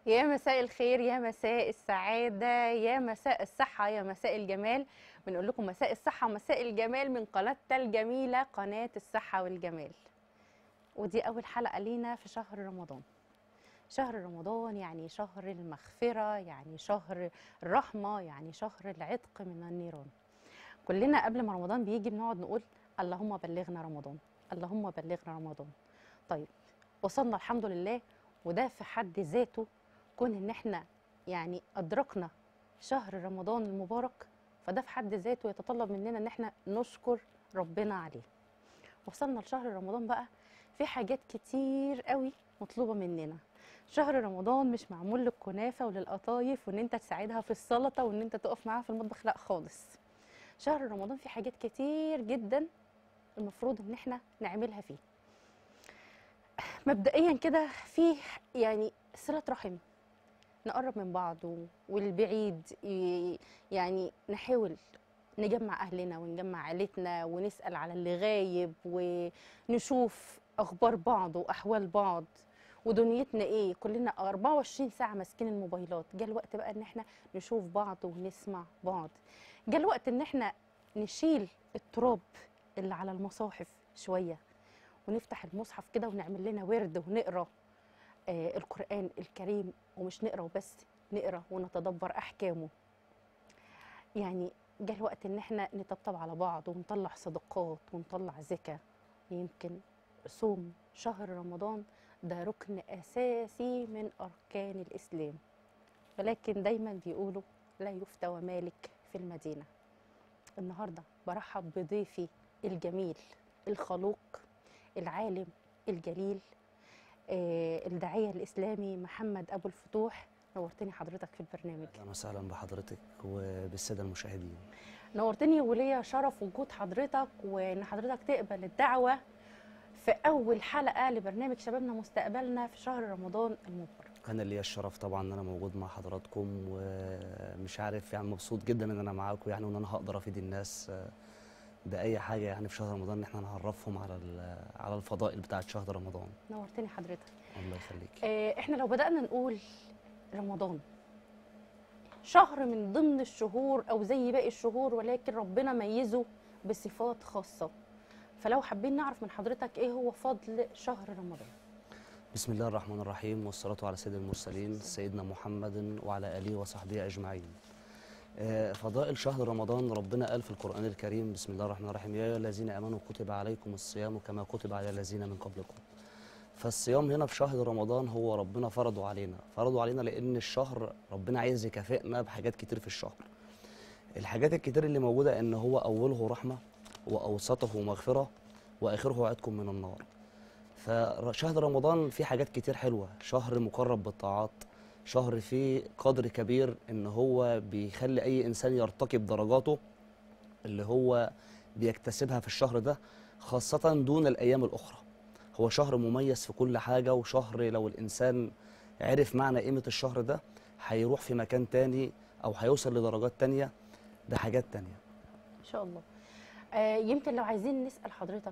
يا مساء الخير يا مساء السعادة يا مساء الصحة يا مساء الجمال بنقول لكم مساء الصحة ومساء الجمال من قناتنا الجميلة قناة الصحة والجمال ودي أول حلقة لينا في شهر رمضان شهر رمضان يعني شهر المغفرة يعني شهر الرحمة يعني شهر العتق من النيران كلنا قبل ما رمضان بيجي بنقعد نقول اللهم بلغنا رمضان اللهم بلغنا رمضان طيب وصلنا الحمد لله وده في حد ذاته كون ان احنا يعني ادركنا شهر رمضان المبارك فده في حد ذاته يتطلب مننا ان احنا نشكر ربنا عليه وصلنا لشهر رمضان بقى في حاجات كتير قوي مطلوبه مننا شهر رمضان مش معمول للكنافه وللقطايف وان انت تساعدها في السلطه وان انت تقف معاها في المطبخ لا خالص شهر رمضان فيه حاجات كتير جدا المفروض ان احنا نعملها فيه مبدئيا كده في يعني صله رحم نقرب من بعض و- والبعيد ي- يعني نحاول نجمع اهلنا ونجمع عيلتنا ونسال على اللي غايب ونشوف اخبار بعض واحوال بعض ودنيتنا ايه كلنا 24 ساعه ماسكين الموبايلات جاء الوقت بقى ان احنا نشوف بعض ونسمع بعض جاء الوقت ان احنا نشيل التراب اللي على المصاحف شويه ونفتح المصحف كده ونعمل لنا ورد ونقرا آه القرآن الكريم ومش نقرا وبس نقرا ونتدبر أحكامه يعني جه الوقت إن احنا نطبطب على بعض ونطلع صدقات ونطلع زكاة يمكن صوم شهر رمضان ده ركن أساسي من أركان الإسلام ولكن دايما بيقولوا لا يفتى ومالك في المدينة النهاردة برحب بضيفي الجميل الخلوق العالم الجليل آه، الداعية الإسلامي محمد أبو الفتوح نورتني حضرتك في البرنامج اهلا وسهلا بحضرتك وبالساده المشاهدين نورتني وليا شرف وجود حضرتك وإن حضرتك تقبل الدعوة في أول حلقة لبرنامج شبابنا مستقبلنا في شهر رمضان المبارك انا ليا الشرف طبعا ان انا موجود مع حضراتكم ومش عارف يعني مبسوط جدا ان انا معاكم يعني وان انا هقدر افيد الناس آه، باي حاجه يعني في شهر رمضان ان احنا نعرفهم على ال- على الفضائل بتاعه شهر رمضان نورتني حضرتك الله يخليك آه، احنا لو بدأنا نقول رمضان شهر من ضمن الشهور او زي باقي الشهور ولكن ربنا ميزه بصفات خاصة فلو حابين نعرف من حضرتك ايه هو فضل شهر رمضان بسم الله الرحمن الرحيم والصلاه على سيد المرسلين سيدنا محمد وعلى اله وصحبه اجمعين آه، فضائل شهر رمضان ربنا قال في القرآن الكريم بسم الله الرحمن الرحيم يا أيها الذين آمنوا كتب عليكم الصيام كما كتب على الذين من قبلكم فالصيام هنا في شهر رمضان هو ربنا فرضه علينا فرضه علينا لأن الشهر ربنا عايز يكافئنا بحاجات كتير في الشهر الحاجات الكتير اللي موجودة إن هو أوله رحمة وأوسطه مغفرة وآخره عتق من النار فشهر رمضان فيه حاجات كتير حلوة شهر مقرب بالطاعات شهر فيه قدر كبير ان هو بيخلي اي انسان يرتقي بدرجاته اللي هو بيكتسبها في الشهر ده خاصة دون الايام الاخرى هو شهر مميز في كل حاجة وشهر لو الانسان عرف معنى قيمة الشهر ده هيروح في مكان تاني او هيوصل لدرجات تانية بحاجات تانية ان شاء الله آه، يمكن لو عايزين نسأل حضرتك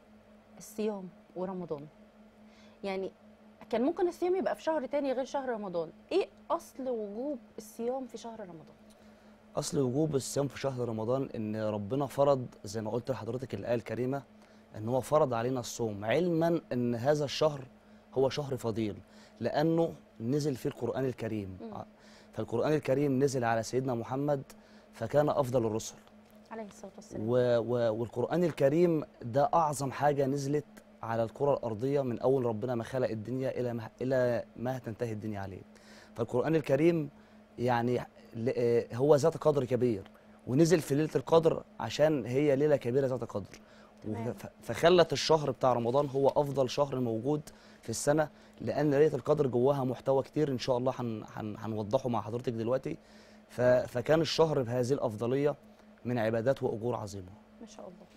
الصيام ورمضان يعني كان ممكن الصيام يبقى في شهر تاني غير شهر رمضان ايه اصل وجوب الصيام في شهر رمضان اصل وجوب الصيام في شهر رمضان ان ربنا فرض زي ما قلت لحضرتك الايه الكريمه ان هو فرض علينا الصوم علما ان هذا الشهر هو شهر فضيل لانه نزل فيه القران الكريم مم. فالقران الكريم نزل على سيدنا محمد فكان افضل الرسل عليه الصلاة والسلام و و والقرآن الكريم ده أعظم حاجة نزلت على الكرة الأرضية من أول ربنا ما خلق الدنيا إلى ما إلى ما هتنتهي الدنيا عليه فالقرآن الكريم يعني ل- آه، هو ذات قدر كبير ونزل في ليلة القدر عشان هي ليلة كبيرة ذات قدر تمام. وف- فخلت الشهر بتاع رمضان هو أفضل شهر موجود في السنة لأن ليلة القدر جواها محتوى كتير إن شاء الله هن هن هنوضحه مع حضرتك دلوقتي ف فكان الشهر بهذه الأفضلية من عبادات وأجور عظيمة ما شاء الله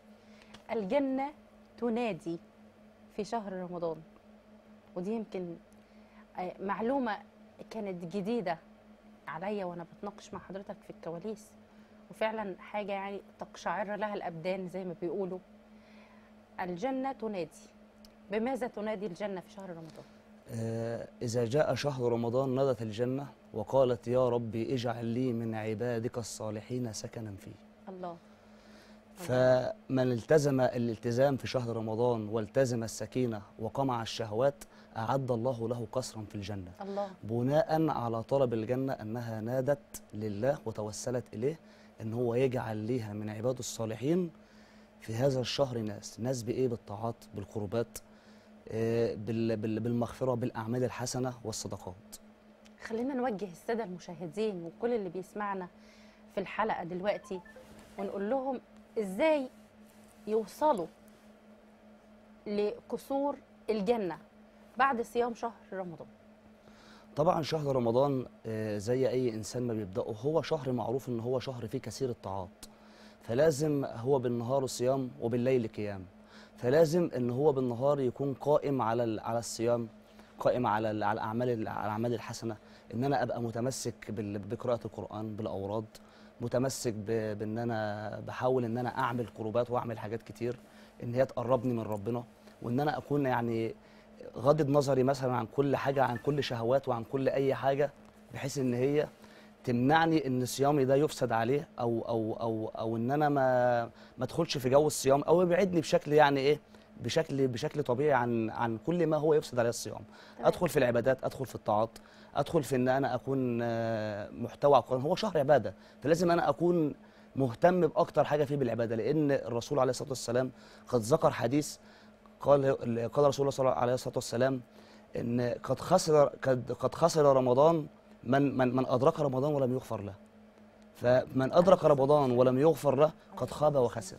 الجنة تنادي في شهر رمضان ودي يمكن آه، معلومة كانت جديدة عليا وأنا بتناقش مع حضرتك في الكواليس وفعلا حاجة يعني تقشعر لها الأبدان زي ما بيقولوا الجنة تنادي بماذا تنادي الجنة في شهر رمضان؟ آه، إذا جاء شهر رمضان نادت الجنة وقالت يا ربي اجعل لي من عبادك الصالحين سكنا فيه الله فمن التزم الالتزام في شهر رمضان والتزم السكينة وقمع الشهوات أعد الله له قصرا في الجنة الله بناء على طلب الجنة أنها نادت لله وتوسلت إليه أن هو يجعل ليها من عباده الصالحين في هذا الشهر ناس ناس بإيه بالطاعات بالقربات آه، بال- بال- بالمغفرة بالأعمال الحسنة والصدقات خلينا نوجه السادة المشاهدين وكل اللي بيسمعنا في الحلقة دلوقتي ونقول لهم ازاي يوصلوا لقصور الجنة بعد صيام شهر رمضان طبعا شهر رمضان آه، زي اي انسان ما بيبداه هو شهر معروف ان هو شهر فيه كثير الطاعات فلازم هو بالنهار صيام وبالليل قيام فلازم ان هو بالنهار يكون قائم على ال- على الصيام قائم على ال- على الاعمال ال- على الاعمال الحسنه ان انا ابقى متمسك بال- بقراءه القران بالاوراد متمسك ب- بان انا بحاول ان انا اعمل قربات واعمل حاجات كتير ان هي تقربني من ربنا وان انا اكون يعني غضض نظري مثلا عن كل حاجه عن كل شهوات وعن كل اي حاجه بحيث ان هي تمنعني ان صيامي ده يفسد عليه او او او او ان انا ما ما ادخلش في جو الصيام او يبعدني بشكل يعني ايه بشكل بشكل طبيعي عن عن كل ما هو يفسد عليه الصيام تمام. ادخل في العبادات ادخل في الطاعات ادخل في ان انا اكون آه، محتوى على القران هو شهر عباده فلازم انا اكون مهتم باكتر حاجه فيه بالعباده لان الرسول عليه الصلاه والسلام قد ذكر حديث قال قال رسول الله صلى الله عليه الصلاه والسلام ان قد خسر قد قد خسر رمضان من من من ادرك رمضان ولم يغفر له فمن ادرك رمضان ولم يغفر له قد خاب وخسر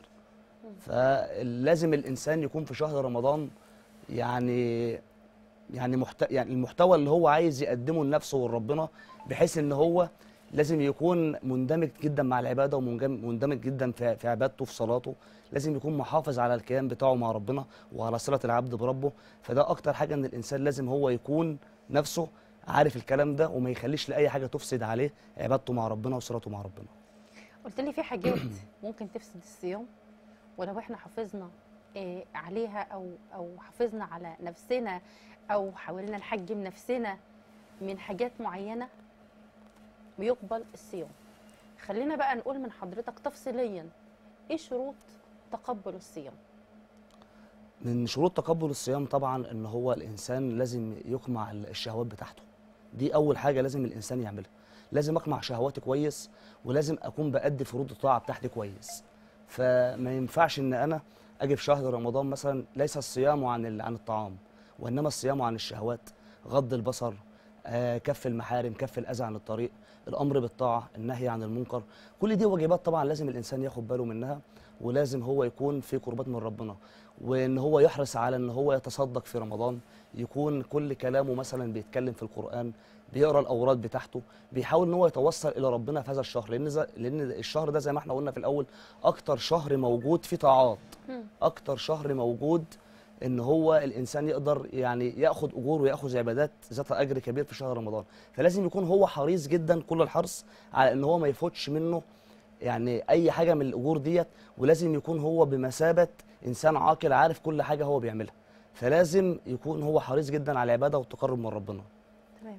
فلازم الانسان يكون في شهر رمضان يعني يعني محت... يعني المحتوى اللي هو عايز يقدمه لنفسه ولربنا بحيث ان هو لازم يكون مندمج جدا مع العباده ومندمج جدا في في عبادته في صلاته لازم يكون محافظ على الكيان بتاعه مع ربنا وعلى صله العبد بربه فده اكتر حاجه ان الانسان لازم هو يكون نفسه عارف الكلام ده وما يخليش لاي حاجه تفسد عليه عبادته مع ربنا وصلته مع ربنا قلت لي في حاجات ممكن تفسد الصيام ولو احنا حافظنا آه، عليها او او حافظنا على نفسنا او حاولنا نحجم نفسنا من حاجات معينه بيقبل الصيام خلينا بقى نقول من حضرتك تفصيليا ايه شروط تقبل الصيام من شروط تقبل الصيام طبعا ان هو الانسان لازم يقمع الشهوات بتاعته دي اول حاجه لازم الانسان يعملها لازم اقمع شهواتي كويس ولازم اكون بادي فروض الطاعه بتاعتي كويس فما ينفعش ان انا اجي في شهر رمضان مثلا ليس الصيام عن ال- عن الطعام وانما الصيام عن الشهوات غض البصر آه، كف المحارم كف الاذى عن الطريق الامر بالطاعه النهي عن المنكر كل دي واجبات طبعا لازم الانسان ياخد باله منها ولازم هو يكون في قربات من ربنا وان هو يحرص على ان هو يتصدق في رمضان يكون كل كلامه مثلا بيتكلم في القران بيقرا الاوراد بتاعته بيحاول ان هو يتوصل الى ربنا في هذا الشهر لان ز- لان الشهر ده زي ما احنا قلنا في الاول اكتر شهر موجود فيه طاعات اكتر شهر موجود ان هو الانسان يقدر يعني ياخذ اجور وياخذ عبادات ذات اجر كبير في شهر رمضان فلازم يكون هو حريص جدا كل الحرص على ان هو ما يفوتش منه يعني اي حاجه من الاجور ديت ولازم يكون هو بمثابه انسان عاقل عارف كل حاجه هو بيعملها فلازم يكون هو حريص جدا على العباده والتقرب من ربنا تمام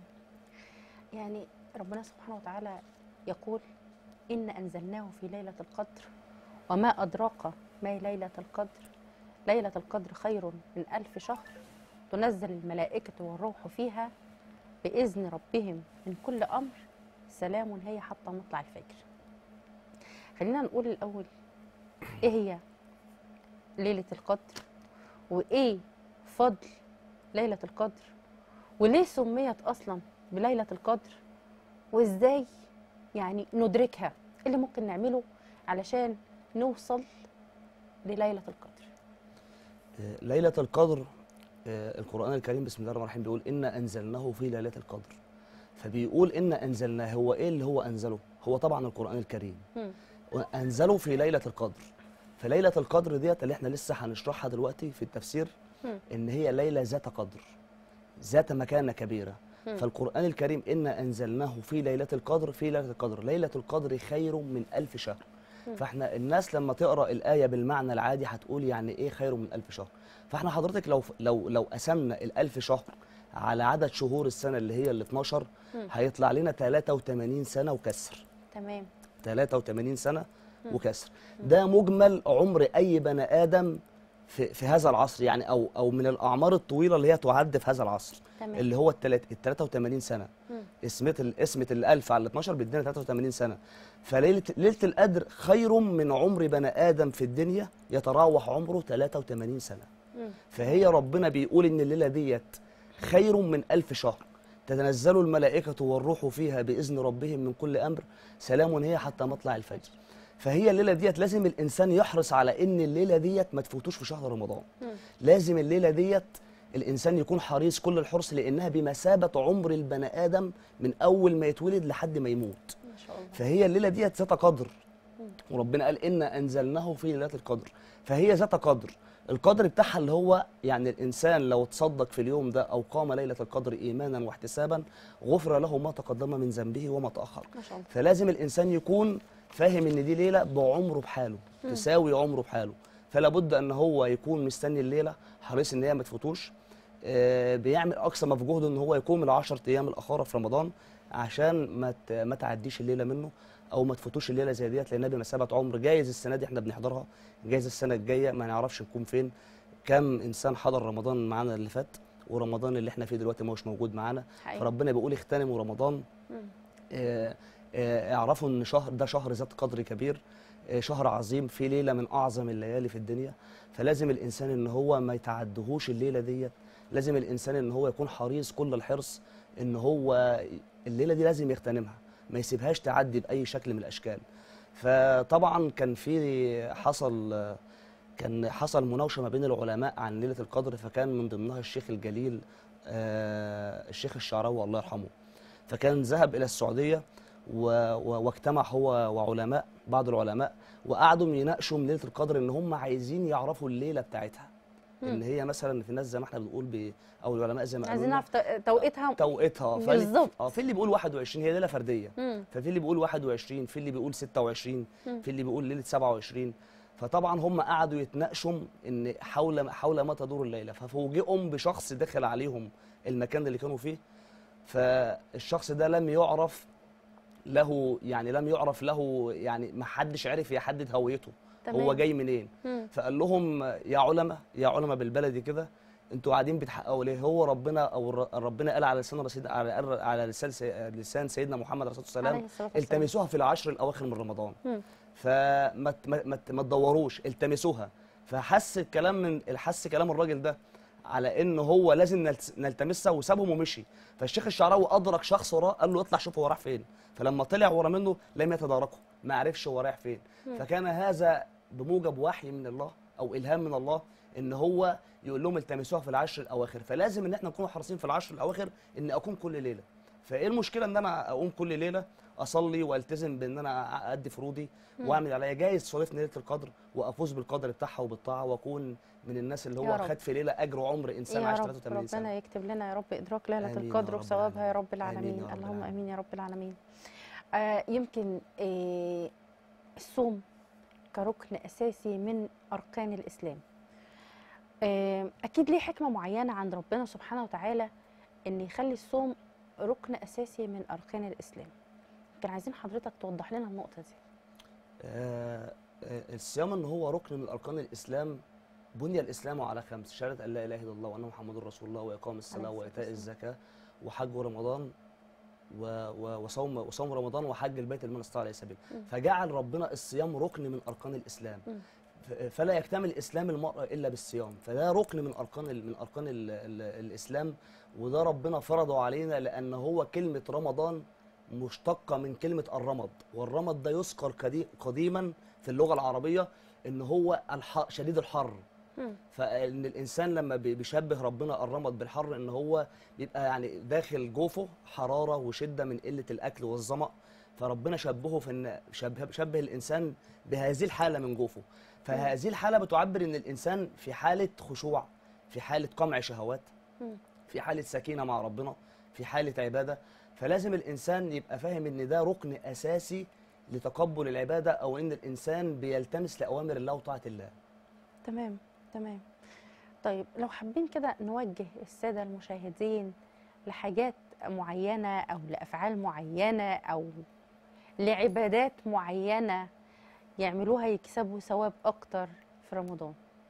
يعني ربنا سبحانه وتعالى يقول إن أنزلناه في ليلة القدر وما أدراك ما ليلة القدر ليلة القدر خير من ألف شهر تنزل الملائكة والروح فيها بإذن ربهم من كل أمر سلام هي حتى مطلع الفجر خلينا نقول الأول إيه هي ليلة القدر وإيه فضل ليلة القدر وليه سميت اصلا بليله القدر وازاي يعني ندركها إيه اللي ممكن نعمله علشان نوصل لليله القدر آه، ليله القدر آه، القران الكريم بسم الله الرحمن الرحيم بيقول انا انزلناه في ليله القدر فبيقول ان انزلناه هو ايه اللي هو انزله هو طبعا القران الكريم مم. وانزله في ليله القدر فليله القدر ديت اللي احنا لسه هنشرحها دلوقتي في التفسير مم. ان هي ليله ذات قدر ذات مكانه كبيره مم. فالقران الكريم انا انزلناه في ليله القدر في ليله القدر ليله القدر خير من ألف شهر مم. فاحنا الناس لما تقرا الايه بالمعنى العادي هتقول يعني ايه خير من ألف شهر فاحنا حضرتك لو لو لو قسمنا الألف شهر على عدد شهور السنه اللي هي ال 12 مم. هيطلع لنا 83 سنه وكسر تمام 83 سنه مم. وكسر ده مجمل عمر اي بني ادم في, في هذا العصر يعني او او من الاعمار الطويله اللي هي تعد في هذا العصر تمام اللي هو ال 83 سنه مم. اسمه ال- اسمه الالف على ال 12 بيدينا 83 سنه فليله ليله القدر خير من عمر بني ادم في الدنيا يتراوح عمره 83 سنه مم. فهي ربنا بيقول ان الليله ديت خير من ألف شهر تتنزل الملائكة والروح فيها بإذن ربهم من كل أمر سلام هي حتى مطلع الفجر فهي الليلة ديت لازم الإنسان يحرص على إن الليلة ديت ما تفوتوش في شهر رمضان مم. لازم الليلة ديت الإنسان يكون حريص كل الحرص لأنها بمثابة عمر البني آدم من أول ما يتولد لحد ما يموت ما شاء الله فهي الليله ديت ذات قدر مم. وربنا قال انا انزلناه في ليله القدر فهي ذات قدر القدر بتاعها اللي هو يعني الانسان لو تصدق في اليوم ده او قام ليله القدر ايمانا واحتسابا غفر له ما تقدم من ذنبه وما تاخر ما شاء الله فلازم الانسان يكون فاهم ان دي ليله بعمره بحاله مم. تساوي عمره بحاله فلا بد ان هو يكون مستني الليله حريص ان هي ما تفوتوش آه، بيعمل اقصى ما في جهده ان هو يقوم العشر ايام الاخيره في رمضان عشان ما ت- ما تعديش الليله منه او ما تفوتوش الليله زي ديت لانها بمثابه عمر جايز السنه دي احنا بنحضرها جايز السنه الجايه ما نعرفش نكون فين كم انسان حضر رمضان معانا اللي فات ورمضان اللي احنا فيه دلوقتي ما هوش موجود معانا حقيقي فربنا بيقول اغتنموا رمضان مم. آه، آه، اعرفوا ان شهر ده شهر ذات قدر كبير آه، شهر عظيم في ليله من اعظم الليالي في الدنيا فلازم الانسان ان هو ما يتعدهوش الليله ديت لازم الانسان ان هو يكون حريص كل الحرص ان هو الليله دي لازم يغتنمها ما يسيبهاش تعدي باي شكل من الاشكال فطبعا كان في حصل آه، كان حصل مناوشه ما بين العلماء عن ليله القدر فكان من ضمنها الشيخ الجليل آه، الشيخ الشعراوي الله يرحمه فكان ذهب الى السعوديه و... و... واجتمع هو وعلماء بعض العلماء وقعدوا يناقشوا من ليله القدر ان هم عايزين يعرفوا الليله بتاعتها ان مم. هي مثلا في ناس زي ما احنا بنقول ب... او العلماء زي ما قالوا عايزين لنا نعرف تو- توقيتها توقيتها فاللي- بالظبط. اه في اللي بيقول 21 هي ليله فرديه مم. ففي اللي بيقول 21 في اللي بيقول 26 مم. في اللي بيقول ليله 27 فطبعا هم قعدوا يتناقشوا ان حول حول ما تدور الليله ففوجئوا بشخص دخل عليهم المكان اللي كانوا فيه فالشخص ده لم يعرف له يعني لم يعرف له يعني ما حدش عرف يحدد هويته تمام هو جاي منين مم. فقال لهم يا علماء يا علماء بالبلدي كده انتوا قاعدين بتحققوا ليه هو ربنا او الر- ربنا قال على لسان رسيد على على لسان سي- لسان سيدنا محمد عليه الصلاه والسلام عليه الصلاة والسلام. التمسوها في العشر الاواخر من رمضان مم. فما ت- ما ما ت- ما تدوروش التمسوها فحس الكلام من حس كلام الراجل ده على ان هو لازم نلت- نلتمسها وسابهم ومشي فالشيخ الشعراوي ادرك شخص وراه قال له اطلع شوف هو راح فين فلما طلع ورا منه لم يتداركه ما عرفش هو رايح فين مم. فكان هذا بموجب وحي من الله او الهام من الله ان هو يقول لهم التمسوها في العشر الاواخر فلازم ان احنا نكون حريصين في العشر الاواخر ان اقوم كل ليله فايه المشكله ان انا اقوم كل ليله اصلي والتزم بان انا ادي فروضي مم. واعمل عليا جايز صادفني ليله القدر وافوز بالقدر بتاعها وبالطاعه واكون من الناس اللي يا هو رب. خد في ليله اجر عمر انسان يا عاش رب 83 سنه ربنا يكتب لنا يا رب ادراك ليله آمين يا القدر رب وثوابها يا العالمين. رب العالمين آمين يا رب اللهم العالمين. امين يا رب العالمين آه يمكن آه الصوم كركن اساسي من اركان الاسلام آه اكيد ليه حكمه معينه عند ربنا سبحانه وتعالى ان يخلي الصوم ركن اساسي من اركان الاسلام كان عايزين حضرتك توضح لنا النقطه دي آه آه، الصيام ان هو ركن من اركان الاسلام بني الاسلام على خمس شهاده ان لا اله الا الله وان محمد رسول الله واقام الصلاه عليه الصلاة وايتاء والسلام. الزكاه وحج رمضان و- و- وصوم وصوم رمضان وحج البيت لمن استطاع اليه سبيل مم. فجعل ربنا الصيام ركن من اركان الاسلام مم. ف- فلا يكتمل اسلام المرء الا بالصيام فده ركن من اركان ال- من اركان ال ال الاسلام وده ربنا فرضه علينا لان هو كلمه رمضان مشتقه من كلمه الرمض والرمض ده يذكر قدي- قديما في اللغه العربيه ان هو الح... شديد الحر مم. فان الانسان لما بي- بيشبه ربنا الرمض بالحر ان هو بيبقى يعني داخل جوفه حراره وشده من قله الاكل والظما فربنا شبهه في ان شبه, شبه الانسان بهذه الحاله من جوفه فهذه الحاله بتعبر ان الانسان في حاله خشوع في حاله قمع شهوات مم. في حاله سكينه مع ربنا في حاله عباده فلازم الانسان يبقى فاهم ان ده ركن اساسي لتقبل العباده او ان الانسان بيلتمس لاوامر الله وطاعه الله تمام تمام طيب لو حابين كده نوجه الساده المشاهدين لحاجات معينه او لافعال معينه او لعبادات معينه يعملوها يكسبوا ثواب اكتر في رمضان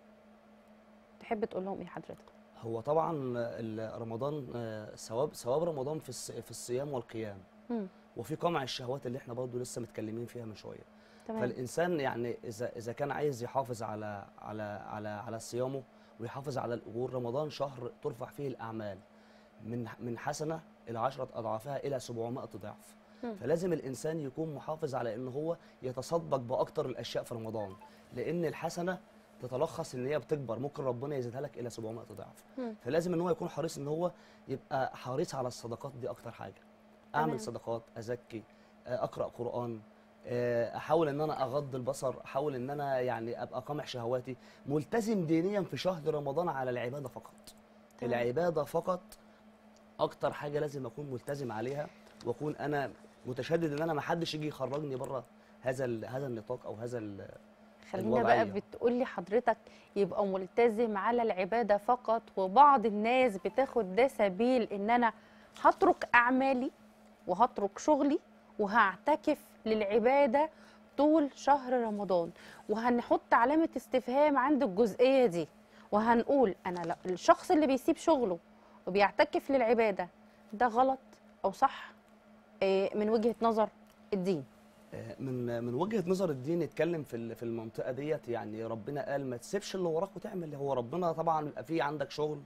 تحب تقول لهم ايه حضرتك هو طبعا ال- رمضان آه، ثواب ثواب رمضان في الص- في الصيام والقيام مم. وفي قمع الشهوات اللي احنا برضو لسه متكلمين فيها من شويه تمام فالانسان يعني اذا اذا كان عايز يحافظ على على على على صيامه ويحافظ على الاجور رمضان شهر ترفع فيه الاعمال من من حسنه الى عشرة اضعافها الى 700 ضعف مم. فلازم الانسان يكون محافظ على ان هو يتصدق باكتر الاشياء في رمضان لان الحسنه تتلخص ان هي بتكبر ممكن ربنا يزيدها لك الى 700 ضعف مم. فلازم ان هو يكون حريص ان هو يبقى حريص على الصدقات دي اكتر حاجه تمام. اعمل صدقات ازكي آه، اقرا قران آه، احاول ان انا اغض البصر احاول ان انا يعني ابقى قامع شهواتي ملتزم دينيا في شهر رمضان على العباده فقط تمام. العباده فقط اكتر حاجه لازم اكون ملتزم عليها واكون انا متشدد ان انا ما حدش يجي يخرجني بره هذا ال- هذا النطاق او هذا ال- خلينا بقى الوضعية. بتقولي حضرتك يبقى ملتزم على العبادة فقط وبعض الناس بتاخد ده سبيل ان انا هترك اعمالي وهترك شغلي وهعتكف للعبادة طول شهر رمضان وهنحط علامة استفهام عند الجزئية دي وهنقول انا لا الشخص اللي بيسيب شغله وبيعتكف للعبادة ده غلط او صح إيه، من وجهة نظر الدين آه، من من وجهه نظر الدين اتكلم في ال- في المنطقه ديت يعني ربنا قال ما تسيبش اللي وراك وتعمل هو ربنا طبعا بيبقى في عندك شغل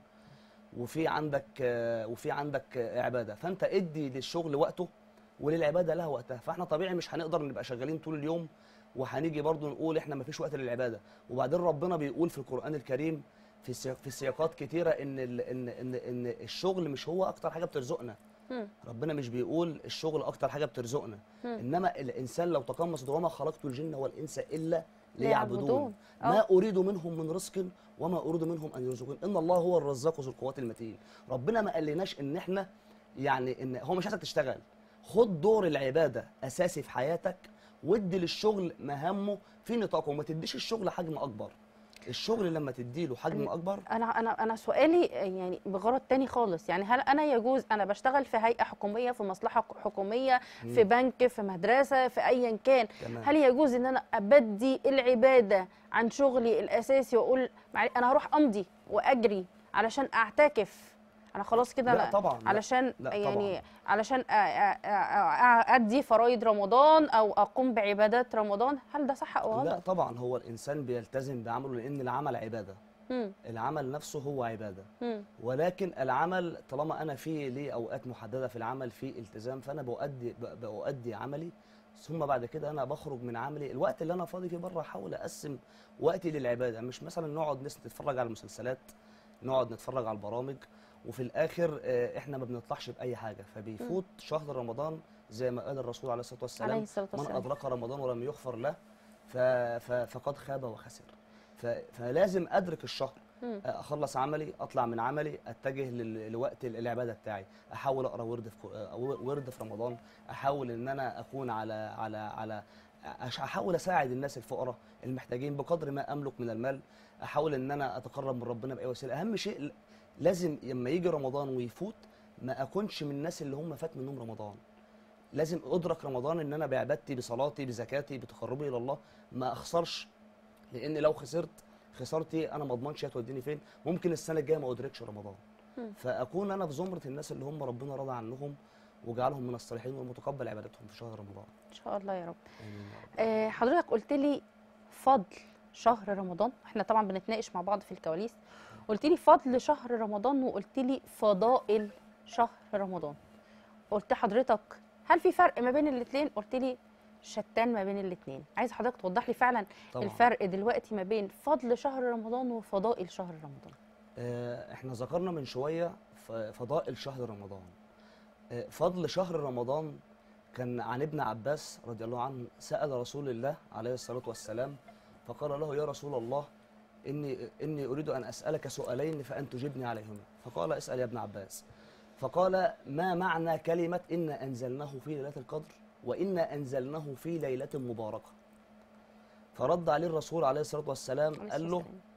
وفي عندك آه، وفي عندك آه، عباده فانت ادي للشغل وقته وللعباده لها وقتها فاحنا طبيعي مش هنقدر نبقى شغالين طول اليوم وهنيجي برضو نقول احنا ما فيش وقت للعباده وبعدين ربنا بيقول في القران الكريم في سياق في سياقات كتيره ان ال- ان ان ان الشغل مش هو اكتر حاجه بترزقنا مم. ربنا مش بيقول الشغل اكتر حاجه بترزقنا مم. انما الانسان لو تقمص وما خلقت الجن والانس الا ليعبدون. ليعبدون آه. ما اريد منهم من رزق وما اريد منهم ان يرزقون ان الله هو الرزاق ذو القوات المتين ربنا ما قالناش ان احنا يعني ان هو مش عايزك تشتغل خد دور العباده اساسي في حياتك وادي للشغل مهامه في نطاقه وما تديش الشغل حجم اكبر الشغل لما تديله حجم اكبر انا انا انا سؤالي يعني بغرض تاني خالص يعني هل انا يجوز انا بشتغل في هيئه حكوميه في مصلحه حكوميه في مم. بنك في مدرسه في ايا كان تمام. هل يجوز ان انا ابدي العباده عن شغلي الاساسي واقول معل- انا هروح امضي واجري علشان اعتكف انا خلاص كده لا أنا طبعا لا. علشان لا يعني طبعاً. علشان أ- أ- أ- ادي فرائض رمضان او اقوم بعبادات رمضان هل ده صح او لا غلط طبعا هو الانسان بيلتزم بعمله لان العمل عباده مم. العمل نفسه هو عباده مم. ولكن العمل طالما انا في لي اوقات محدده في العمل في التزام فانا بؤدي ب- بؤدي عملي ثم بعد كده انا بخرج من عملي الوقت اللي انا فاضي فيه بره احاول اقسم وقتي للعباده مش مثلا نقعد نس- نتفرج على المسلسلات نقعد نتفرج على البرامج وفي الاخر آه، احنا ما بنطلعش باي حاجه فبيفوت شهر رمضان زي ما قال الرسول عليه الصلاه عليه والسلام الصلاه من والسلام أدرك رمضان ولم يغفر له ف... ف... فقد خاب وخسر ف... فلازم أدرك الشهر مم. أخلص عملي أطلع من عملي أتجه لل... لوقت العبادة بتاعي أحاول أقرأ ورد في ق- ورد في رمضان أحاول إن أنا أكون على على على أش- أحاول أساعد الناس الفقراء المحتاجين بقدر ما أملك من المال أحاول إن أنا أتقرب من ربنا بأي وسيلة أهم شيء ل- لازم لما يجي رمضان ويفوت ما أكونش من الناس اللي هم فات منهم رمضان لازم ادرك رمضان ان انا بعبادتي بصلاتي بزكاتي بتقربي الى الله ما اخسرش لان لو خسرت خسارتي انا ما اضمنش هتوديني فين ممكن السنه الجايه ما ادركش رمضان مم. فاكون انا في زمره الناس اللي هم ربنا رضى عنهم وجعلهم من الصالحين والمتقبل عبادتهم في شهر رمضان ان شاء الله يا رب امين يا رب آه، حضرتك قلت لي فضل شهر رمضان احنا طبعا بنتناقش مع بعض في الكواليس قلت لي فضل شهر رمضان وقلت لي فضائل شهر رمضان قلت حضرتك هل في فرق ما بين الاثنين قلت لي شتان ما بين الاثنين عايز حضرتك توضح لي فعلا طبعا الفرق دلوقتي ما بين فضل شهر رمضان وفضائل شهر رمضان آه، احنا ذكرنا من شويه ف- فضائل شهر رمضان آه، فضل شهر رمضان كان عن ابن عباس رضي الله عنه سأل رسول الله عليه الصلاة والسلام فقال له يا رسول الله إني إني أريد أن أسألك سؤالين فأن تجبني عليهما فقال اسأل يا ابن عباس فقال ما معنى كلمة إنا أنزلناه في ليلة القدر وإنا أنزلناه في ليلة مباركة فرد عليه الرسول عليه الصلاة والسلام عليه قال الصلاة له والسلام.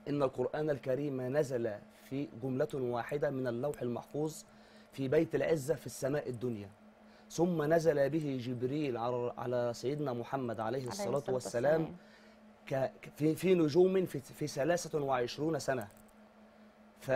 إن القرآن الكريم نزل في جملة واحدة من اللوح المحفوظ في بيت العزة في السماء الدنيا ثم نزل به جبريل على على سيدنا محمد عليه عليه الصلاة والسلام ك- ك- في في نجوم في في 23 سنة ف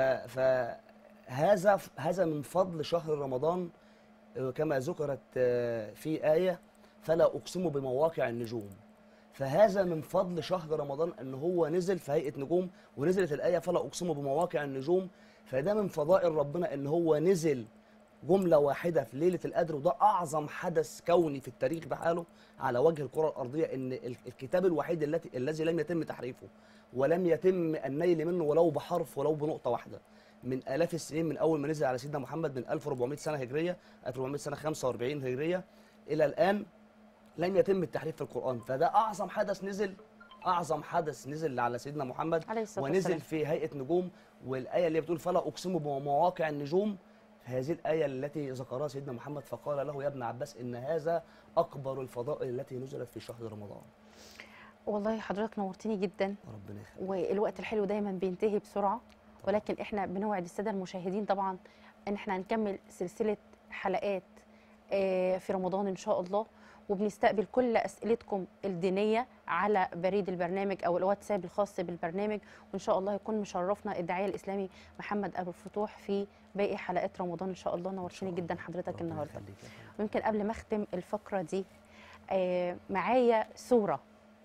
فهذا هذا من فضل شهر رمضان آه، كما ذكرت آه، في آية فلا أقسم بمواقع النجوم فهذا من فضل شهر رمضان ان هو نزل في هيئه نجوم ونزلت الايه فلا اقسم بمواقع النجوم فده من فضائل ربنا ان هو نزل جمله واحده في ليله القدر وده اعظم حدث كوني في التاريخ بحاله على وجه الكره الارضيه ان ال- الكتاب الوحيد التي الذي لم يتم تحريفه ولم يتم النيل منه ولو بحرف ولو بنقطه واحده من الاف السنين من اول ما نزل على سيدنا محمد من 1400 سنه هجريه 1400 سنه 45 هجريه الى الان لم يتم التحريف في القرآن فده أعظم حدث نزل أعظم حدث نزل على سيدنا محمد عليه الصلاة ونزل والسلام. في هيئة نجوم والآية اللي بتقول فلا أقسم بمواقع النجوم هذه الآية التي ذكرها سيدنا محمد فقال له يا ابن عباس إن هذا أكبر الفضائل التي نزلت في شهر رمضان والله حضرتك نورتني جدا ربنا يخليك والوقت الحلو دايما بينتهي بسرعه ولكن احنا بنوعد الساده المشاهدين طبعا ان احنا هنكمل سلسله حلقات آه، في رمضان ان شاء الله وبنستقبل كل اسئلتكم الدينيه على بريد البرنامج او الواتساب الخاص بالبرنامج وان شاء الله يكون مشرفنا الداعيه الاسلامي محمد ابو الفتوح في باقي حلقات رمضان ان شاء الله نورتني جدا حضرتك ربنا النهارده يخليك يا فندم. ويمكن قبل ما اختم الفقره دي آه، معايا صوره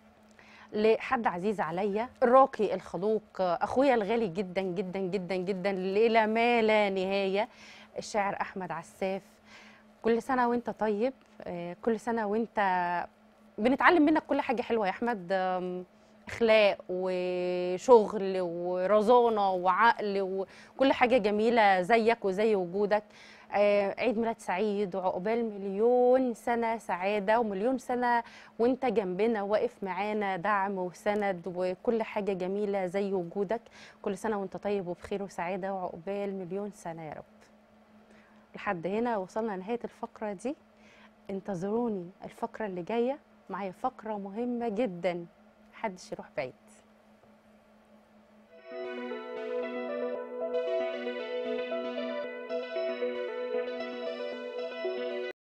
لحد عزيز عليا الراقي الخلوق آه، اخويا الغالي جدا جدا جدا جدا الى ما لا نهايه الشاعر احمد عساف كل سنه وانت طيب آه، كل سنه وانت بنتعلم منك كل حاجه حلوه يا احمد آم، اخلاق وشغل ورزانه وعقل وكل حاجه جميله زيك وزي وجودك آه، عيد ميلاد سعيد وعقبال مليون سنه سعاده ومليون سنه وانت جنبنا واقف معانا دعم وسند وكل حاجه جميله زي وجودك كل سنه وانت طيب وبخير وسعاده وعقبال مليون سنه يا رب لحد هنا وصلنا لنهايه الفقره دي انتظروني الفقره اللي جايه معايا فقره مهمه جدا محدش يروح بعيد